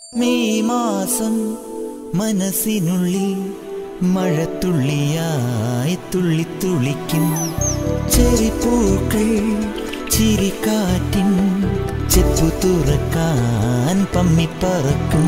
May മാസം മനസ്സിനുള്ളിൽ മഴത്തുള്ളിയായി തുള്ളിത്തുള്ളിക്കും ചെറിപ്പൂക്കൾ ചിരിക്കാറ്റിൻ ചെപ്പു തുറക്കാൻ പമ്മിപ്പറക്കും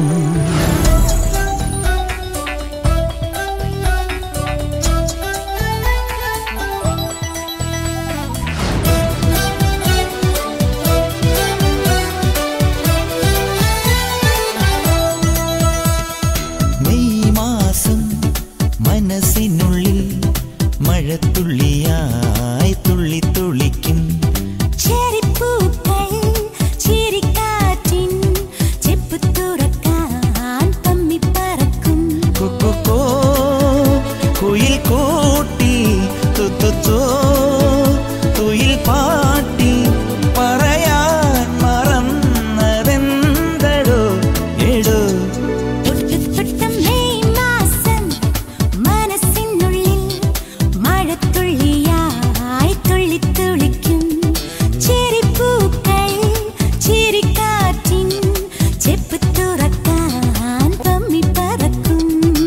മെയ് മാസം മനസ്സിനുള്ളിൽ മഴത്തുള്ളിയായി തുള്ളിത്തുള്ളിക്കും ചെറിപ്പൂക്കൾ ചിരിക്കാറ്റിൻ ചെപ്പ് തുറക്കാൻ പമ്മിപ്പറക്കും കൊക്കൊക്കോ കുയിൽ കൂട്ടി തുത്തുത്തോ തുയിൽ പാട്ടി പറയാൻ മറന്നതെന്തടോ എടോ തൊട്ടുതൊട്ട മെയ് മാസം മനസ്സിനുള്ളിൽ മഴത്തുള്ളിയായി തുള്ളിത്തുള്ളിക്കും ചെറിപ്പൂക്കൾ ചിരിക്കാറ്റിൻ ചെപ്പ് തുറക്കാൻ പമ്മിപ്പറക്കും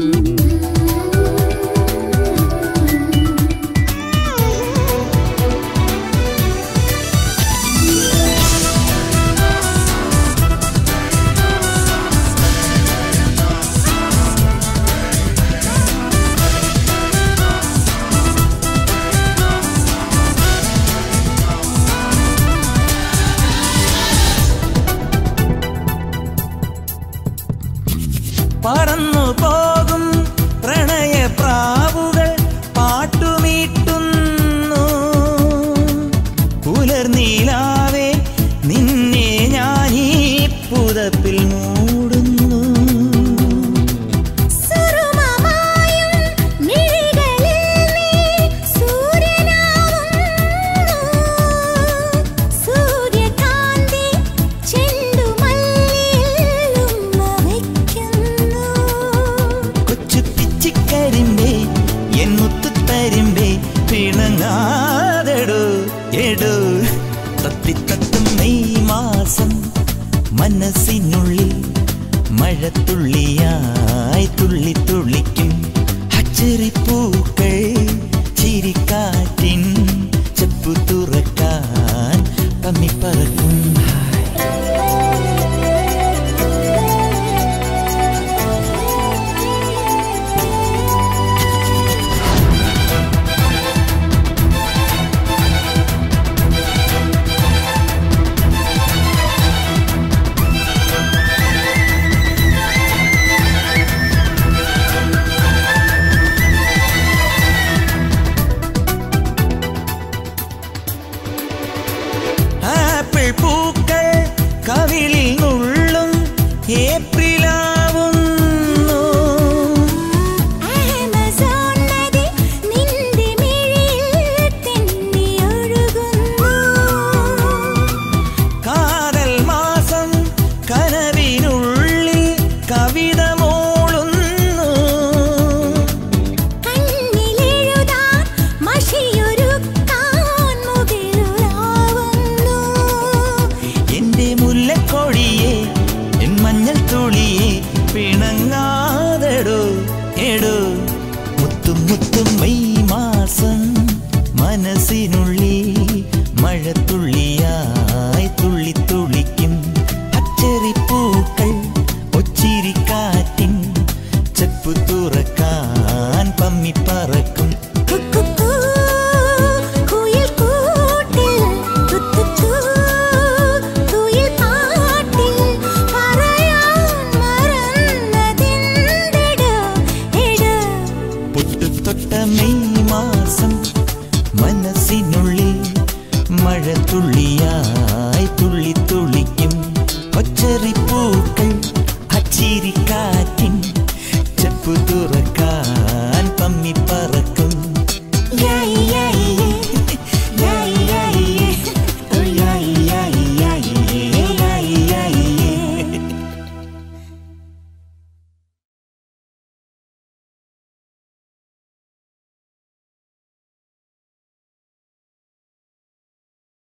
പറന്നു പോകും പ്രണയ പ്രാവുകൾ പാട്ടുമീട്ടുന്നു പുലർനീലാവേ നിന്നെ ഞാൻ ഈ പുതപ്പിൽ മൂടുന്നു സുറുമമായും മിഴികളിൽ നീ സൂര്യനാവുന്നു സൂര്യകാന്തി ചെണ്ടുമല്ലിയിൽ ഉമ്മ വയ്ക്കുന്നു കൊച്ചു പിച്ചിക്കരിമ്പേ എൻ മുത്തുത്തരിമ്പേ പിണങ്ങാതെടു എടു തത്തിത്തത്തും മെയ് മാസം മനസ്സിനുള്ളിൽ മഴത്തുള്ളിയായി തുള്ളിത്തുള്ളിക്കും അച്ചറിപ്പൂക്കൾ ചിരിക്കാറ്റിൻ ചെപ്പു തുറക്കാൻ പമ്മിപ്പറക്കും ആപ്പിൾ പൂക്കൾ കവിളിൽ